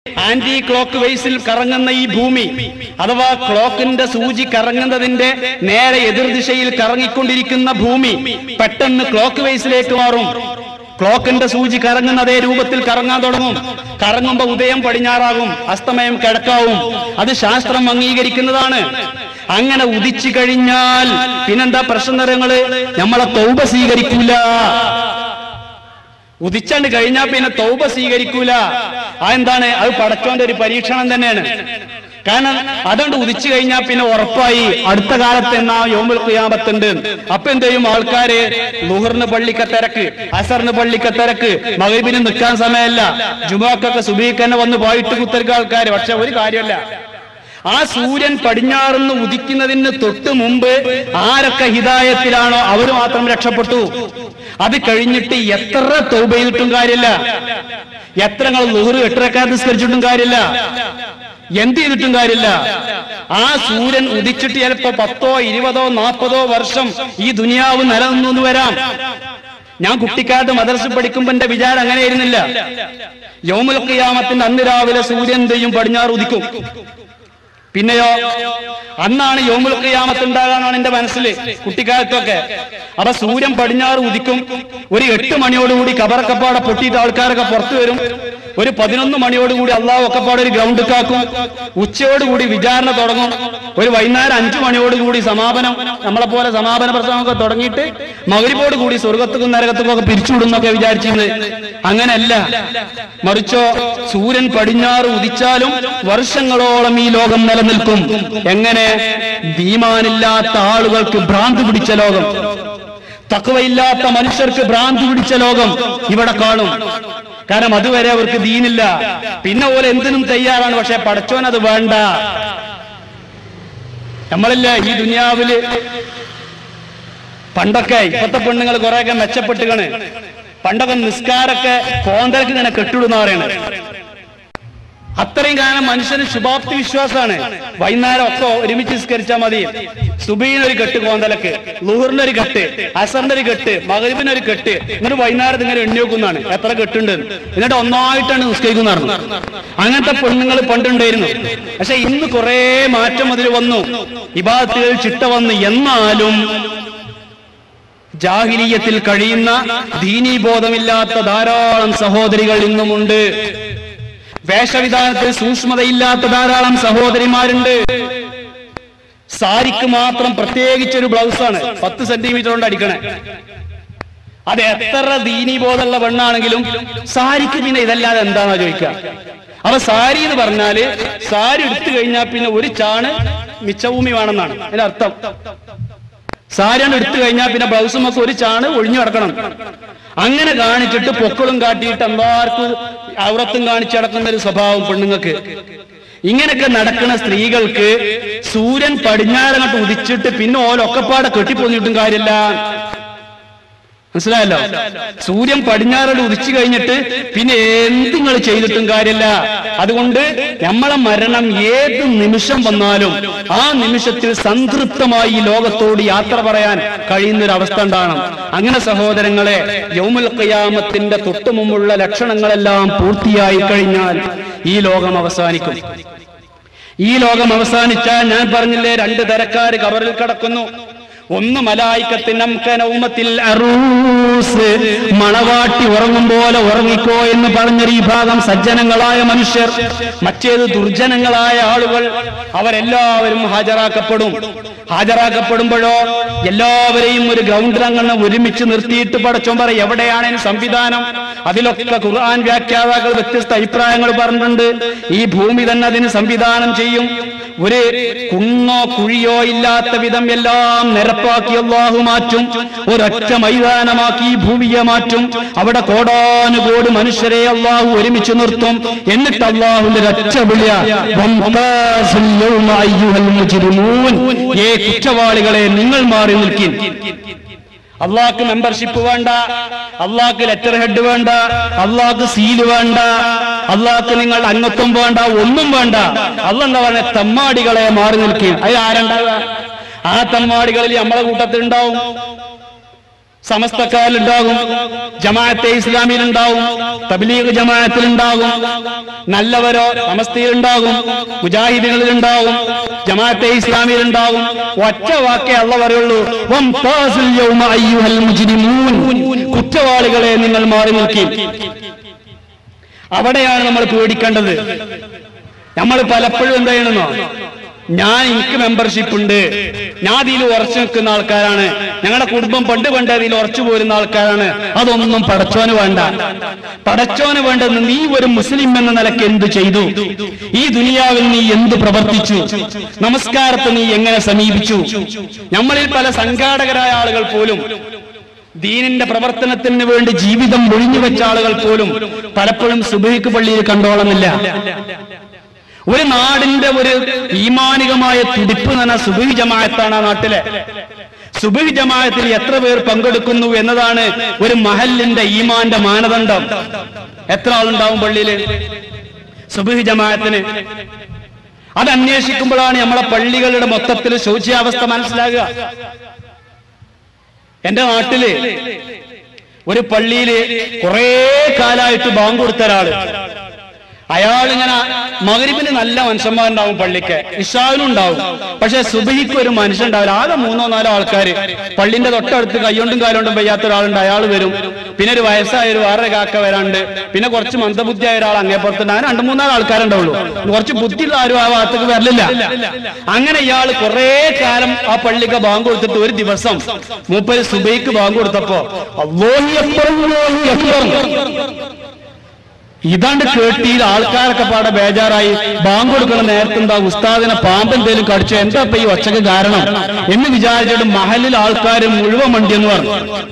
Anti clock വൈസിൽ കറങ്ങുന്ന ഈ ഭൂമി അഥവാ ക്ലോക്കിന്റെ സൂചി കറങ്ങുന്നതിന്റെ നേരെ എതിർദിശയിൽ കറങ്ങിക്കൊണ്ടിരിക്കുന്ന ഭൂമി പെട്ടെന്ന് ക്ലോക്ക് വൈസിലേക്ക് മാറും ക്ലോക്കിന്റെ സൂചി കറങ്ങുന്ന അതേ രൂപത്തിൽ കറങ്ങാൻ തുടങ്ങും കറങ്ങുമ്പോ ഉദയം പടിഞ്ഞാറാകും അസ്തമയം കിഴക്കാവും അത് ശാസ്ത്രം അംഗീകരിക്കുന്നതാണ് അങ്ങനെ ഉദിച്ചു കഴിഞ്ഞാൽ പിന്നെന്താ പ്രശ്നം നിറങ്ങള് നമ്മളെ തൗബ സ്വീകരിക്കൂല ഉദിച്ചാണ്ട് കഴിഞ്ഞാൽ പിന്നെ തൗബ സ്വീകരിക്കൂല അതെന്താണ് അത് പടച്ചോന്റെ ഒരു പരീക്ഷണം തന്നെയാണ് കാരണം അതുകൊണ്ട് ഉദിച്ചു കഴിഞ്ഞാൽ പിന്നെ ഉറപ്പായി അടുത്ത കാലത്ത് എന്നാ യോമുൽ ഖിയാമത്തുണ്ട് അപ്പൊ എന്ത് ചെയ്യും ആൾക്കാര് ലുഹറിന് പള്ളിക്ക തിരക്ക് അസറിന് പള്ളിക്ക തിരക്ക് മകബിന് നിൽക്കാൻ സമയമല്ല ജുമാക്കൊക്കെ സുബീക്ക് തന്നെ വന്ന് പോയിട്ട് കുത്തിരിക്കുക ആൾക്കാര് പക്ഷെ ഒരു കാര്യമല്ല ആ സൂര്യൻ പടിഞ്ഞാറുന്ന് ഉദിക്കുന്നതിന് തൊട്ട് മുമ്പ് ആരൊക്കെ ഹിതായത്തിലാണോ അവർ മാത്രം രക്ഷപ്പെട്ടു അത് കഴിഞ്ഞിട്ട് എത്ര തൗബ ചെയ്തിട്ടും കാര്യമില്ല എത്ര നിങ്ങൾ നൂറ് എട്ടരക്കാർ നിസ്കരിച്ചിട്ടും കാര്യമില്ല എന്ത് ചെയ്തിട്ടും കാര്യമില്ല ആ സൂര്യൻ ഉദിച്ചിട്ട് ചിലപ്പോ പത്തോ ഇരുപതോ നാൽപ്പതോ വർഷം ഈ ദുനിയാവ് നിലനിന്നു എന്ന് വരാം ഞാൻ കുട്ടിക്കാലത്ത് മദർസ പഠിക്കുമ്പോ എന്റെ വിചാരം അങ്ങനെ ആയിരുന്നില്ല യോമുൽ ഖിയാമത്തിന്റെ അന്ന് രാവിലെ സൂര്യൻ എന്തെയും പടിഞ്ഞാറ് ഉദിക്കും പിന്നെയോ അന്നാണ് യോമുൽ ഖിയാമത്ത് ഉണ്ടാകാനാണ് എന്റെ മനസ്സിൽ കുട്ടിക്കാലത്തൊക്കെ അപ്പൊ സൂര്യൻ പടിഞ്ഞാറ് ഉദിക്കും ഒരു എട്ട് മണിയോടുകൂടി കബറക്കപ്പാടെ പൊട്ടിയിട്ട് ആൾക്കാരൊക്കെ പുറത്തു വരും ഒരു പതിനൊന്ന് മണിയോടുകൂടി അള്ളാഹു ഒക്കെപ്പാടെ ഒരു ഗ്രൗണ്ട് കാക്കും ഉച്ചയോടുകൂടി വിചാരണ തുടങ്ങും ഒരു വൈകുന്നേരം അഞ്ചു മണിയോടുകൂടി സമാപനം നമ്മളെ പോലെ സമാപന പ്രസംഗമൊക്കെ തുടങ്ങിയിട്ട് മകരിപ്പോട് കൂടി സ്വർഗത്തുക്കും നരകത്തുക്കും ഒക്കെ പിരിച്ചുവിടുന്നൊക്കെ വിചാരിച്ചിരുന്നത് അങ്ങനെയല്ല മറിച്ചോ സൂര്യൻ പടിഞ്ഞാറ് ഉദിച്ചാലും വർഷങ്ങളോളം ഈ ലോകം നിലനിൽക്കും എങ്ങനെ ഭീമാനില്ലാത്ത ആളുകൾക്ക് ഭ്രാന്തി പിടിച്ച ലോകം തക്കവയില്ലാത്ത മനുഷ്യർക്ക് ഭ്രാന്തി പിടിച്ച ലോകം ഇവിടെ കാണും കാരണം അതുവരെ അവർക്ക് ദീനില്ല പിന്നെ ഓരോ എന്തിനും തയ്യാറാണ് പക്ഷെ പടച്ചോൻ അത് വേണ്ട നമ്മളില്ല ഈ ദുനിയാവില് പണ്ടൊക്കെ ഇപ്പത്തെ പെണ്ണുങ്ങൾ കുറെയൊക്കെ മെച്ചപ്പെട്ടുകണ് പണ്ടൊക്കെ നിസ്കാരൊക്കെ കോന്തലക്ക് ഇങ്ങനെ കെട്ടിടുന്ന പറയണത് അത്രയും കാലം മനുഷ്യന് ശുഭാപ്തി വിശ്വാസമാണ് വൈകുന്നേരം ഒക്കെ ഒരുമിച്ച് നിസ്കരിച്ചാൽ മതി സുബീൻ ഒരു കെട്ട് കോന്തലക്ക് ലുഹറിന്റെ ഒരു കെട്ട് അസറിന്റെ ഒരു കെട്ട് മകരിബിന് ഒരു കെട്ട് എന്നിട്ട് വൈകുന്നേരത്ത് ഇങ്ങനെ എണ്ണി വെക്കുന്നതാണ് എത്ര കെട്ടുണ്ട് എന്നിട്ട് ഒന്നായിട്ടാണ് നിസ്കരിക്കുന്നതാണ് അങ്ങനത്തെ പെണ്ണുങ്ങൾ പണ്ടുണ്ടായിരുന്നു പക്ഷെ ഇന്ന് കുറെ മാറ്റം അതിൽ വന്നു ഇബാദത്തുകൾ ചിട്ട വന്നു എന്നാലും ജാഹിലീയത്തിൽ കഴിയുന്ന ദീനീബോധമില്ലാത്ത ധാരാളം സഹോദരികൾ ഇന്നുമുണ്ട് വേഷവിധാനത്തിൽ സൂക്ഷ്മതയില്ലാത്ത ധാരാളം സഹോദരിമാരുണ്ട് സാരിക്ക് മാത്രം പ്രത്യേകിച്ചൊരു ബ്ലൗസാണ് പത്ത് സെന്റിമീറ്റർ കൊണ്ട് അടിക്കണേ അത് എത്ര ദീനീബോധമുള്ള പെണ്ണാണെങ്കിലും സാരിക്ക് പിന്നെ ഇതല്ലാതെ എന്താണോ ചോദിക്കുക അപ്പൊ സാരി എന്ന് പറഞ്ഞാല് സാരി എടുത്തു കഴിഞ്ഞാൽ പിന്നെ ഒരു ചാണ് മിച്ചഭൂമി വേണമെന്നാണ് അതിന്റെ അർത്ഥം സാരിയാണ് എടുത്തു കഴിഞ്ഞാൽ പിന്നെ ബ്ലൗസും ഒക്കെ ഒരു ചാണ് ഒഴിഞ്ഞു കിടക്കണം അങ്ങനെ കാണിച്ചിട്ട് പൊക്കളും കാട്ടിയിട്ട് എല്ലാവർക്കും ഔറത്തും കാണിച്ച് നടക്കുന്ന ഒരു സ്വഭാവം പെണ്ണുങ്ങൾക്ക് ഇങ്ങനെയൊക്കെ നടക്കുന്ന സ്ത്രീകൾക്ക് സൂര്യൻ പടിഞ്ഞാറങ്ങോട്ട് ഉദിച്ചിട്ട് പിന്നെ ഓലൊക്കെപ്പാടെ കെട്ടിപ്പൊന്നിട്ടും കാര്യമില്ല മനസ്സിലായല്ലോ സൂര്യൻ പടിഞ്ഞാറോട് ഉദിച്ചു കഴിഞ്ഞിട്ട് പിന്നെ എന്ത് നിങ്ങൾ ചെയ്തിട്ടും കാര്യമില്ല അതുകൊണ്ട് നമ്മളെ മരണം ഏത് നിമിഷം വന്നാലും ആ നിമിഷത്തിൽ സംതൃപ്തമായി ഈ ലോകത്തോട് യാത്ര പറയാൻ കഴിയുന്ന ഒരു അവസ്ഥ ഉണ്ടാകണം അങ്ങനെ സഹോദരങ്ങളെ യൗമുൽ ഖിയാമത്തിന്റെ തൊട്ടു മുമ്പുള്ള ലക്ഷണങ്ങളെല്ലാം പൂർത്തിയായി കഴിഞ്ഞാൽ ഈ ലോകം അവസാനിക്കും ഈ ലോകം അവസാനിച്ചാൽ ഞാൻ പറഞ്ഞില്ലേ രണ്ട് തരക്കാര് കബറിൽ കിടക്കുന്നു ഒന്ന് മലായിക്കത്തിനംകനൗമത്തിൽ അറൂസ് മണവാട്ടി ഉറങ്ങും പോലെ ഉറങ്ങിക്കോ എന്ന് പറഞ്ഞൊരു ഈ ഭാഗം സജ്ജനങ്ങളായ മനുഷ്യർ മറ്റേത് ദുർജനങ്ങളായ ആളുകൾ അവരെല്ലാവരും ഹാജരാക്കപ്പെടും ഹാജരാക്കപ്പെടുമ്പോഴോ എല്ലാവരെയും ഒരു ഗ്രൗണ്ടിൽ അങ്ങനെ ഒരുമിച്ച് നിർത്തിയിട്ട് പടച്ചോൻ പറ എവിടെയാണ് ഇതിന് സംവിധാനം അതിലൊക്കെ ഖുർആൻ വ്യാഖ്യാതാക്കൾ വ്യത്യസ്ത അഭിപ്രായങ്ങൾ പറഞ്ഞിട്ടുണ്ട് ഈ ഭൂമി തന്നെ അതിന് സംവിധാനം ചെയ്യും ഒരു കുന്നോ കുഴിയോ ഇല്ലാത്ത വിധം എല്ലാം നിരപ്പാക്കി അള്ളാഹു മാറ്റും ഒരൊറ്റ മൈതാനമാക്കി ഈ ഭൂമിയെ മാറ്റും അവിടെ കോടാനുകോടി മനുഷ്യരെ അള്ളാഹു ഒരുമിച്ച് നിർത്തും എന്നിട്ട് അള്ളാഹുവിന്റെ ഒരൊറ്റ വിളിയ വംതാസുൽ യൗമ അയ്യുഹൽ മുജ്രിമൂൻ. ഏ കുറ്റവാളികളെ നിങ്ങൾ മാറി നിൽക്കിൻ അള്ളാഹ്ക്ക് മെമ്പർഷിപ്പ് വേണ്ട അള്ളാഹ്ക്ക് ലെറ്റർ ഹെഡ് വേണ്ട അള്ളാഹ്ക്ക് സീല് വേണ്ട അള്ളാഹ്ക്ക് നിങ്ങൾ അംഗത്വം വേണ്ട ഒന്നും വേണ്ട അള്ള എന്താ പറഞ്ഞ തമ്മാടികളെ മാറി നിൽക്കുക അത് ആരുണ്ടാവുക ആ തമ്മാടികളിൽ നമ്മളെ കൂട്ടത്തിൽ ഉണ്ടാവും സമസ്തക്കാരിലുണ്ടാകും ജമാഅത്തെ ഇസ്ലാമിയിലുണ്ടാവും തബ്ലീഗ് ജമാഅത്തിലുണ്ടാകും നല്ലവരോ സമസ്തയിലുണ്ടാകും മുജാഹിദുകളിലുണ്ടാവും ജമാഅത്തെ ഇസ്ലാമിയിലുണ്ടാവും ഒറ്റ വാക്കേ അള്ള പറയുള്ളൂ വംതാസുൽ യൗമ അയ്യുഹൽ മുജ്രിമൂൻ കുറ്റവാളികളെ നിങ്ങൾ മാറി നിൽക്കി അവിടെയാണ് നമ്മൾ പേടിക്കേണ്ടത് നമ്മൾ പലപ്പോഴും എന്താ ചെയ്യണമെന്നോ ഞാൻ എനിക്ക് മെമ്പർഷിപ്പ് ഉണ്ട് ഞാൻ അതിൽ ഉറച്ചു നിൽക്കുന്ന ആൾക്കാരാണ് ഞങ്ങളുടെ കുടുംബം പണ്ട് പണ്ട് അതിൽ ഉറച്ചു പോരുന്ന ആൾക്കാരാണ് അതൊന്നും പടച്ചോന് വേണ്ട പടച്ചോന് വേണ്ടത് നീ ഒരു മുസ്ലിം എന്ന നിലയ്ക്ക് എന്ത് ചെയ്തു ഈ ദുനിയാവിൽ നീ എന്ത് പ്രവർത്തിച്ചു നമസ്കാരത്തെ നീ എങ്ങനെ സമീപിച്ചു നമ്മളിൽ പല സംഘാടകരായ ആളുകൾ പോലും ദീനിന്റെ പ്രവർത്തനത്തിന് വേണ്ടി ജീവിതം ഒഴിഞ്ഞു വെച്ച ആളുകൾ പോലും പലപ്പോഴും സുബഹിക്ക് പള്ളിയിൽ കണ്ടോളന്നില്ല ഒരു നാടിന്റെ ഒരു ഈമാനികമായ തുടിപ്പ് എന്ന സുബഹി ജമാഅത്താണ് ആ നാട്ടിലെ സുബഹി ജമാഅത്തിൽ എത്ര പേർ പങ്കെടുക്കുന്നു എന്നതാണ് ഒരു മഹലിന്റെ ഈമാന്റെ മാനദണ്ഡം എത്ര ആളുണ്ടാവും പള്ളിയിൽ സുബഹി ജമാഅത്തിന് അത് അന്വേഷിക്കുമ്പോഴാണ് നമ്മളെ പള്ളികളുടെ മൊത്തത്തിൽ ശോച്യാവസ്ഥ മനസ്സിലാകുക എന്റെ നാട്ടില് ഒരു പള്ളിയില് കുറെ കാലായിട്ട് ബാങ്ക് കൊടുത്ത ഒരാള് അയാൾ ഇങ്ങനെ മകരിബിന് നല്ല മനുഷ്യന്മാരുണ്ടാവും പള്ളിക്ക് ഇഷാവിനും ഉണ്ടാവും പക്ഷെ സുബഹിക്ക് ഒരു മനുഷ്യൻ ഉണ്ടാവില്ല ആകെ മൂന്നോ നാലോ ആൾക്കാർ പള്ളിന്റെ തൊട്ടടുത്ത് കൈകൊണ്ടും കാലുകൊണ്ടും വയ്യാത്ത ഒരാളുണ്ട് അയാൾ വരും പിന്നെ ഒരു വയസ്സായ ഒരു വേറെ കാക്ക വരാണ്ട് പിന്നെ കുറച്ച് മന്ദബുദ്ധിയായ ഒരാൾ അങ്ങേപ്പുറത്തുണ്ട് അങ്ങനെ രണ്ട് മൂന്നാല് ആൾക്കാരുണ്ടാവുള്ളൂ കുറച്ച് ബുദ്ധിയുള്ള ആരും ആ ഭാഗത്തേക്ക് വരലില്ല അങ്ങനെ ഇയാൾ കുറെ കാലം ആ പള്ളിക്ക് ബാങ്ക് കൊടുത്തിട്ട് ഒരു ദിവസം മൂപ്പര് സുബൈക്ക് ബാങ്ക് കൊടുത്തപ്പോ അല്ലാഹു അക്ബർ, അല്ലാഹു അക്ബർ. ഇതാണ്ട് കേട്ടി ആൾക്കാരൊക്കെ പാടെ ബേജാറായി ബാങ്ക് കൊടുക്കുന്ന നേരത്തെ എന്താ ഉസ്താദിനെ പാമ്പെന്തേലും കടിച്ചു എന്താ ഇപ്പൊ ഈ ഒച്ചക്ക് കാരണം എന്ന് വിചാരിച്ചിട്ട് മഹലിൽ ആൾക്കാർ മുഴുവൻ വണ്ടി എന്ന് പറഞ്ഞു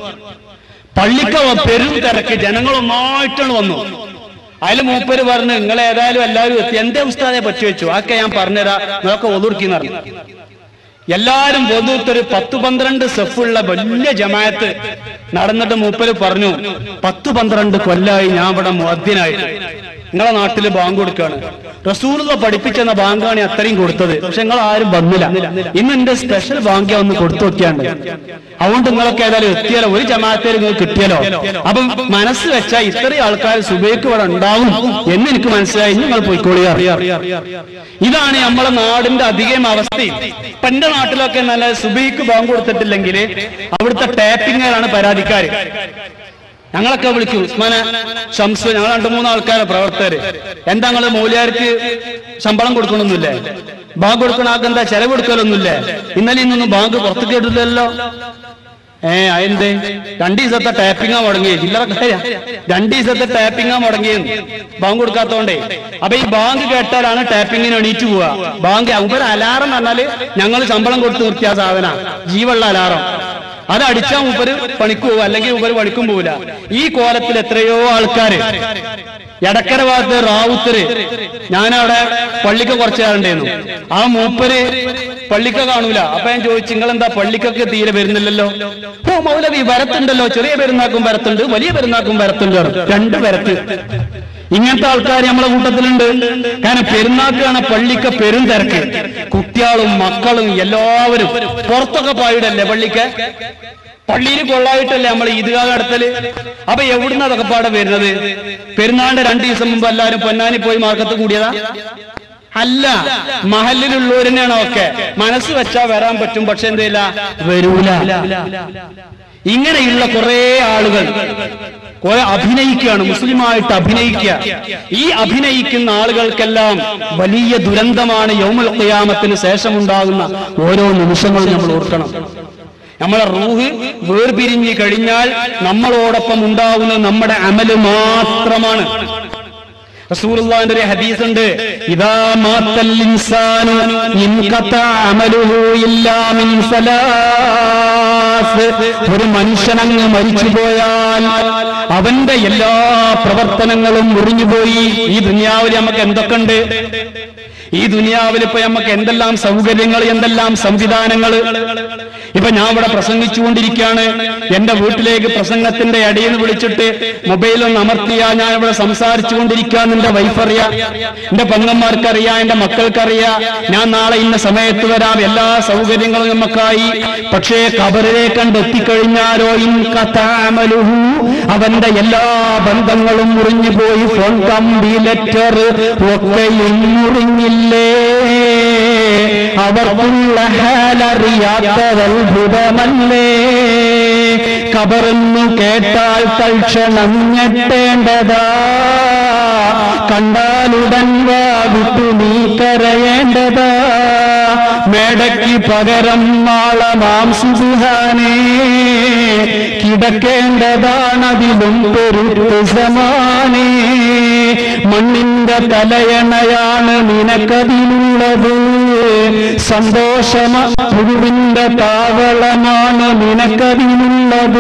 പള്ളിക്ക പെരും തിരക്ക് ജനങ്ങൾ ഒന്നായിട്ടാണ് വന്നു അതിൽ മൂപ്പര് പറഞ്ഞു നിങ്ങൾ ഏതായാലും എല്ലാവരും എത്തി എന്തേ ഉസ്താദെ പറ്റി വെച്ചു ആക്കെ ഞാൻ പറഞ്ഞുതരാം നിങ്ങളൊക്കെ ഒതുക്കിന്ന് പറഞ്ഞു എല്ലാരും പൊതുത്തൊരു പത്ത് പന്ത്രണ്ട് സെഫുള്ള വലിയ ജമായത്ത് നടന്നിട്ട് മൂപ്പര് പറഞ്ഞു പത്ത് പന്ത്രണ്ട് കൊല്ലായി ഞാൻ ഇവിടെ മുഅദ്ദിനായിട്ട് നിങ്ങളെ നാട്ടില് ബാങ്ക് കൊടുക്കുകയാണ് റസൂലുള്ള പഠിപ്പിച്ചെന്ന ബാങ്കാണ് ഈ അത്രയും കൊടുത്തത് പക്ഷെ നിങ്ങൾ ആരും വന്നില്ല ഇന്ന് എന്റെ സ്പെഷ്യൽ ബാങ്ക് ഒന്ന് കൊടുത്തു നോക്കിയാണ്ട് അതുകൊണ്ട് നിങ്ങളൊക്കെ ഏതായാലും എത്തിയാലോ ഒരു ജമാഅത്തേൽ നിങ്ങൾക്ക് കിട്ടിയാലോ അപ്പം മനസ്സ് വെച്ചാൽ ഇത്രയും ആൾക്കാർ സുബൈക്ക് ഇവിടെ ഉണ്ടാവും എന്ന് എനിക്ക് മനസ്സിലായി ഇനി നിങ്ങൾ പോയിക്കോളി അറിയാം ഇതാണ് നമ്മളെ നാടിന്റെ അധികം അവസ്ഥ ഇപ്പൊ എന്റെ നാട്ടിലൊക്കെ നല്ല സുബൈക്ക് ബാങ്ക് കൊടുത്തിട്ടില്ലെങ്കിൽ അവിടുത്തെ ടാപ്പിങ്ങുകളാണ് പരാതിക്കാര് ഞങ്ങളൊക്കെ വിളിക്കും ഉസ്മാനെ ഷംസ് ഞങ്ങൾ രണ്ടു മൂന്ന് ആൾക്കാരെ പ്രവർത്തകര് എന്താ നിങ്ങള് മൂല്യാർക്ക് ശമ്പളം കൊടുക്കണമെന്നില്ലേ ബാങ്ക് കൊടുക്കണ ആൾക്ക് എന്താ ചെലവ് കൊടുക്കലൊന്നുമില്ലേ ഇന്നലെ ഇന്നൊന്നും ബാങ്ക് പുറത്ത് കേട്ടില്ലല്ലോ ഏ അതെന്തേ രണ്ടു ദിവസത്തെ ടാപ്പിങ്ങാ മുടങ്ങിയേ ചില്ലറ കാര്യ രണ്ടു ദിവസത്തെ ടാപ്പിങ്ങാ മുടങ്ങിയെന്ന് ബാങ്ക് കൊടുക്കാത്തോണ്ടേ അപ്പൊ ഈ ബാങ്ക് കേട്ടാലാണ് ടാപ്പിങ്ങിന് എണീറ്റ് പോവുക ബാങ്ക് ഉപരി അലാറം പറഞ്ഞാല് ഞങ്ങൾ ശമ്പളം കൊടുത്ത് നിർത്തിയ സാധന ജീവുള്ള അലാറം അത് അടിച്ചാൽ മൂപ്പര് പണിക്ക് പോകും അല്ലെങ്കിൽ മൂപ്പര് പണിക്കും പോവില്ല ഈ കോലത്തിൽ എത്രയോ ആൾക്കാര് എടക്കര ഭാഗത്ത് റാവുത്തര് ഞാനവിടെ പള്ളിക്ക് കുറച്ച് കാലുണ്ടായിരുന്നു ആ മൂപ്പര് പള്ളിക്ക കാണൂല അപ്പൊ ഞാൻ ചോദിച്ചു നിങ്ങൾ എന്താ പള്ളിക്കൊക്കെ തീരെ വരുന്നില്ലല്ലോ ഓ മൗലവി വരത്തുണ്ടല്ലോ ചെറിയ പെരുന്നാക്കും വരത്തുണ്ട് വലിയ പെരുന്നാക്കും വരത്തുണ്ട് രണ്ട് വരത്ത് ഇങ്ങനത്തെ ആൾക്കാർ നമ്മളെ കൂട്ടത്തിലുണ്ട് കാരണം പെരുന്നാക്കാണ് പള്ളിക്ക പെരും തിരക്ക് കുട്ടികളും മക്കളും എല്ലാവരും പുറത്തൊക്കെ പായിടല്ലേ പള്ളിക്ക് പള്ളിയിൽ കൊള്ളായിട്ടല്ലേ നമ്മൾ ഈദ്ഗാ നടത്തല് അപ്പൊ എവിടുന്ന അതൊക്കെ പാടെ വരുന്നത് പെരുന്നാളിന്റെ രണ്ടു ദിവസം മുമ്പ് എല്ലാവരും പൊന്നാനി പോയി മാർക്കത്ത് കൂടിയതാ അല്ല മഹലിലുള്ളവരെന്നെയാണ് ഒക്കെ മനസ്സ് വെച്ചാ വരാൻ പറ്റും പക്ഷെ എന്തില്ല വരൂല ഇങ്ങനെയുള്ള കുറെ ആളുകൾ കുറെ അഭിനയിക്കുകയാണ് മുസ്ലിമായിട്ട് അഭിനയിക്കുക ഈ അഭിനയിക്കുന്ന ആളുകൾക്കെല്ലാം വലിയ ദുരന്തമാണ് യൗമുൽ ഖിയാമത്തിന് ശേഷമുണ്ടാകുന്ന ഓരോ നിമിഷങ്ങളും നമ്മൾ ഓർക്കണം നമ്മളെ റൂഹ് വേർപിരിഞ്ഞ് കഴിഞ്ഞാൽ നമ്മളോടൊപ്പം ഉണ്ടാവുന്ന നമ്മുടെ അമല് മാത്രമാണ് റസൂലുള്ളാഹിന്റെ ഒരു ഹദീസ് ഉണ്ട് ഇദാ മാത്തൽ ഇൻസാനു ഇൻഖത അമലുഹു ഇല്ലാ മിൻ സലാസ് ഒരു മനുഷ്യനങ്ങ് മരിച്ചു പോയാൽ അവന്റെ എല്ലാ പ്രവർത്തനങ്ങളും മുറിഞ്ഞുപോയി ഈ ദുനിയാവിൽ നമുക്ക് എന്തൊക്കെ ഉണ്ട് ഈ ദുനിയാവിൽ ഇപ്പൊ നമുക്ക് എന്തെല്ലാം സൗകര്യങ്ങൾ എന്തെല്ലാം സംവിധാനങ്ങൾ ഇപ്പൊ ഞാൻ ഇവിടെ പ്രസംഗിച്ചുകൊണ്ടിരിക്കുകയാണ് എന്റെ വീട്ടിലേക്ക് പ്രസംഗത്തിന്റെ ഇടയിൽ നിന്ന് വിളിച്ചിട്ട് മൊബൈലൊന്ന് അമർത്തിയാ ഞാൻ ഇവിടെ സംസാരിച്ചുകൊണ്ടിരിക്കാൻ എന്റെ വൈഫ് അറിയാം എന്റെ പെങ്ങന്മാർക്കറിയാം എന്റെ മക്കൾക്കറിയാം ഞാൻ നാളെ ഇന്ന സമയത്ത് വരാം എല്ലാ സൗകര്യങ്ങളും നമുക്കായി പക്ഷേ കബറിലേക്ക് കണ്ട് എത്തിക്കഴിഞ്ഞാലോ ഇൻ കഥാമലുഹു അവന്റെ എല്ലാ ബന്ധങ്ങളും മുറിഞ്ഞു പോയി ഫോൺ കമ്പി ലെറ്റർ ഒക്കെയും മുറിഞ്ഞില്ലേ അവർക്കുള്ള ഹാലറിയാത്തതത്ഭുതമല്ലേ കബറെന്നു കേട്ടാൽ തൽക്ഷണം ഞെട്ടേണ്ടതാ കണ്ടാലുടൻ വാ വിട്ടു നീ കരയേണ്ടതാ മേടയ്ക്ക് പകരം മാളമാം സുഹാനേ കിടക്കേണ്ടതാണതിലും പെരുത്ത് സമാനേ മണ്ണിന്റെ തലയണയാണ് നിനക്കതിലുള്ളത് സന്തോഷമ പുഴുവിന്റെ താവളമാണ് നിനക്കതിലുള്ളത്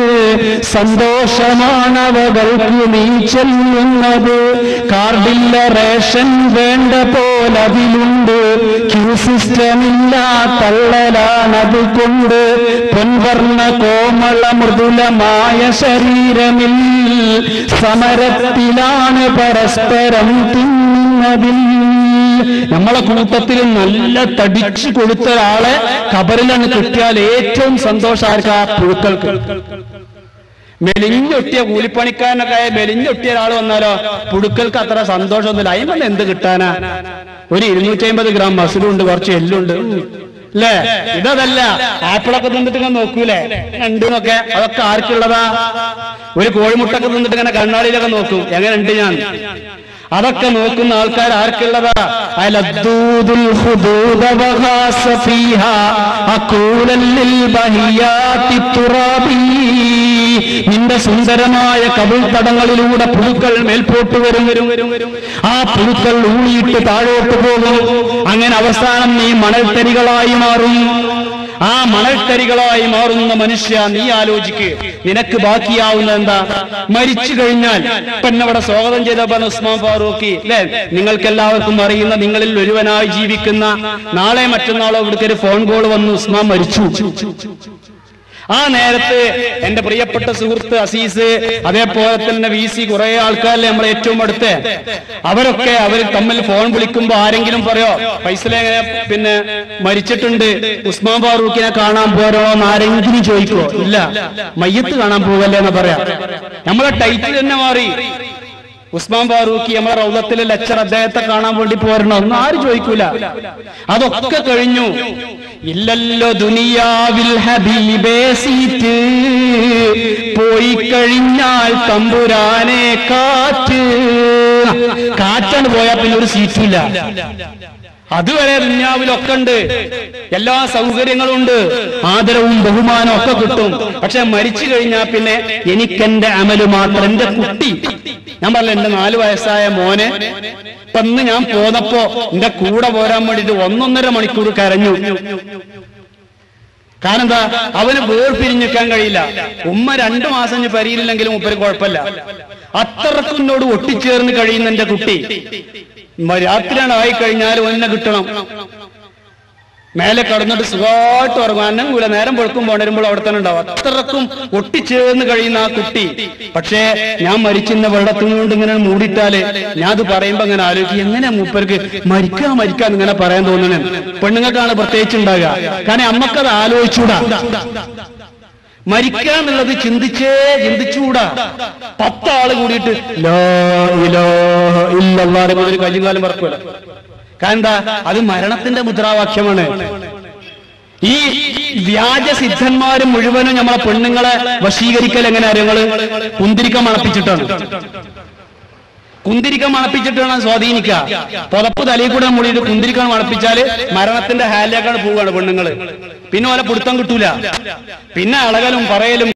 സന്തോഷമാണവകൾക്ക് നീ ചെല്ലുന്നത് കാർഡില്ല റേഷൻ വേണ്ട പോലതിലുണ്ട് ക്യൂ സിസ്റ്റമില്ല തള്ളലാണത് കൊണ്ട് പൊൻവർണ്ണ കോമള മൃദുലമായ ശരീരമിൽ സമരത്തിലാണ് പരസ്പരം തിന്നുന്നതിൽ നമ്മളെ കൂട്ടത്തിൽ നല്ല തടിച്ചു കൊടുത്ത ഒരാളെ കബറിലാണ് കിട്ടിയാൽ ഏറ്റവും സന്തോഷം ആർക്കാ പുഴുക്കൾക്ക് മെലിഞ്ഞൊട്ടിയ കൂലിപ്പണിക്കാരനൊക്കെ ആയ മെലിഞ്ഞൊട്ടിയ ഒരാൾ വന്നാലോ പുഴുക്കൾക്ക് അത്ര സന്തോഷമൊന്നുമില്ല അതിന് എന്ത് കിട്ടാനാ ഒരു ഇരുന്നൂറ്റി അമ്പത് ഗ്രാം മസിലുണ്ട് കുറച്ച് എല്ലുണ്ട് ഉം. അല്ലേ ഇതല്ല ആപ്പിളൊക്കെ തിന്നിട്ട് ഇങ്ങനെ നോക്കൂലേ ഉണ്ടെന്നൊക്കെ അതൊക്കെ ആർക്കുള്ളതാ ഒരു കോഴിമുട്ടൊക്കെ തിന്നിട്ട് ഇങ്ങനെ കണ്ണാടിയിലൊക്കെ നോക്കും എങ്ങനെ ഉണ്ട് ഞാൻ അതൊക്കെ നോക്കുന്ന ആൾക്കാർ ആർക്കുള്ളതാ അലദ്ദൂദുൽ ഹുദൂദ വഹാസ ഫീഹാ അഖൂലൻ ലിൽ ബഹിയാത്തി തുറാബി നിന്റെ സുന്ദരമായ കവിൾ തടങ്ങളിലൂടെ പുഴുക്കൾ മേൽപോട്ട് വരും വരും വരും വരും ആ പുഴുക്കൾ ഊണിയിട്ട് താഴോട്ട് പോകും അങ്ങനെ അവസാനം നീ മണൽത്തരികളായി മാറും ആ മണൽത്തരികളായി മാറുന്ന മനുഷ്യ നീ ആലോചിക്ക് നിനക്ക് ബാക്കിയാവുന്ന എന്താ മരിച്ചു കഴിഞ്ഞാൽ ഇപ്പൊ എന്നെ ഇവിടെ സ്വാഗതം ചെയ്ത പറഞ്ഞ ഉസ്മാൻ ഫാറൂഖി അല്ലെ നിങ്ങൾക്ക് എല്ലാവർക്കും അറിയുന്ന നിങ്ങളിൽ ഒരുവനായി ജീവിക്കുന്ന നാളെ മറ്റന്നാളോ ഇവിടുത്തെ ഒരു ഫോൺ കോൾ വന്നു ഉസ്മാൻ മരിച്ചു ആ നേരത്ത് എന്റെ പ്രിയപ്പെട്ട സുഹൃത്ത് അസീസ് അതേപോലെ തന്നെ വി സി കുറെ ആൾക്കാരല്ലേ നമ്മളെ ഏറ്റവും അടുത്ത് അവരൊക്കെ അവർ തമ്മിൽ ഫോൺ വിളിക്കുമ്പോ ആരെങ്കിലും പറയോ ഫൈസലെ പിന്നെ മരിച്ചിട്ടുണ്ട് ഉസ്മാൻ ഫാറൂഖിനെ കാണാൻ പോരോ എന്ന് ആരെങ്കിലും ചോദിക്കോ ഇല്ല മയ്യത്ത് കാണാൻ പോകല്ലേ എന്ന് പറയാം നമ്മളെ ടൈറ്റിൽ തന്നെ മാറി ഉസ്മാൻ ഫാറൂഖി നമ്മളെ റൗലത്തിലെ ലെക്ചർ അദ്ദേഹത്തെ കാണാൻ വേണ്ടി പോരണോ ഒന്നും ആരും ചോദിക്കൂല അതൊക്കെ കഴിഞ്ഞു ഇല്ലല്ലോ ദുനിയാവിൽ ഹബീബേ സീറ്റ് പോയി കഴിഞ്ഞാൽ തമ്പുരാനെ കാറ്റ് കാറ്റാണ് പോയാൽ പിന്നെ ഒരു സീറ്റില്ല അതുവരെ ദുന്യാവിലൊക്കെ ഉണ്ട് എല്ലാ സൗകര്യങ്ങളും ഉണ്ട് ആദരവും ബഹുമാനവും ഒക്കെ കിട്ടും പക്ഷെ മരിച്ചു കഴിഞ്ഞാൽ പിന്നെ എനിക്കെന്റെ അമല് മാത്രം എന്റെ കുട്ടി ഞാൻ പറഞ്ഞ എന്റെ നാല് വയസ്സായ മോനെ ഇപ്പൊ ഇന്ന് ഞാൻ പോന്നപ്പോ എന്റെ കൂടെ പോരാൻ വേണ്ടിട്ട് ഒന്നൊന്നര മണിക്കൂർ കരഞ്ഞു കാരണം എന്താ അവന് വേർപിരിഞ്ഞിക്കാൻ കഴിയില്ല ഉമ്മ രണ്ടു മാസം ഇനി പരിയില്ലെങ്കിലും ഉപ്പര് കുഴപ്പമില്ല അത്രക്കും എന്നോട് ഒട്ടിച്ചേർന്ന് കഴിയുന്ന എന്റെ കുട്ടി മ- രാത്രിയാണ് ആയി കഴിഞ്ഞാൽ ഒന്നെ കിട്ടണം മേലെ കടന്നിട്ട് സുഖമായിട്ട് ഉറങ്ങും അന്നം കൂല നേരം പൊഴുക്കും പോണരുമ്പോൾ അവിടെ തന്നെ ഉണ്ടാവും അത്രക്കും ഒട്ടിച്ചേർന്ന് കഴിയുന്ന ആ കുട്ടി പക്ഷേ ഞാൻ മരിക്കുന്ന വെള്ളത്തിൽ കൊണ്ട് ഇങ്ങനെ മൂടിയിട്ടാല് ഞാൻ അത് പറയുമ്പോ അങ്ങനെ ആലോചിക്കും എങ്ങനെ മൂപ്പർക്ക് മരിക്കാ മരിക്കാൻ ഇങ്ങനെ പറയാൻ തോന്നണേ പെണ്ണുങ്ങൾക്കാണ് പ്രത്യേകിച്ച് ഉണ്ടാകുക കാരണം അമ്മക്കത് ആലോചിച്ചൂടാ മരിക്കുക എന്നുള്ളത് ചിന്തിച്ചേ ചിന്തിച്ചുകൂടാ പത്താള് കൂടിയിട്ട് ലാ ഇലാഹ ഇല്ലല്ലാഹ് എന്ന് ഒരു കയ്യും കാലം പറക്കൂല കാരണം എന്താ അത് മരണത്തിന്റെ മുദ്രാവാക്യമാണ് ഈ വ്യാജ സിദ്ധന്മാര് മുഴുവനും നമ്മളെ പെണ്ണുങ്ങളെ വശീകരിക്കൽ എങ്ങനെ അറിയങ്ങള് കുന്തിരിക്ക മണപ്പിച്ചിട്ടാണ് കുന്തിരിക്ക മണപ്പിച്ചിട്ടാണ് സ്വാധീനിക്കുക പുതപ്പ് തലയിൽ കൂടെ മൂടിയിട്ട് കുന്തിരിക്ക മണപ്പിച്ചാല് മരണത്തിന്റെ ഹാലിലേക്കാണ് പോവുകയാണ് പെണ്ണുങ്ങള് പിന്നെ ഓലെ പിടുത്തം കിട്ടൂല പിന്നെ അളകലും പറയലും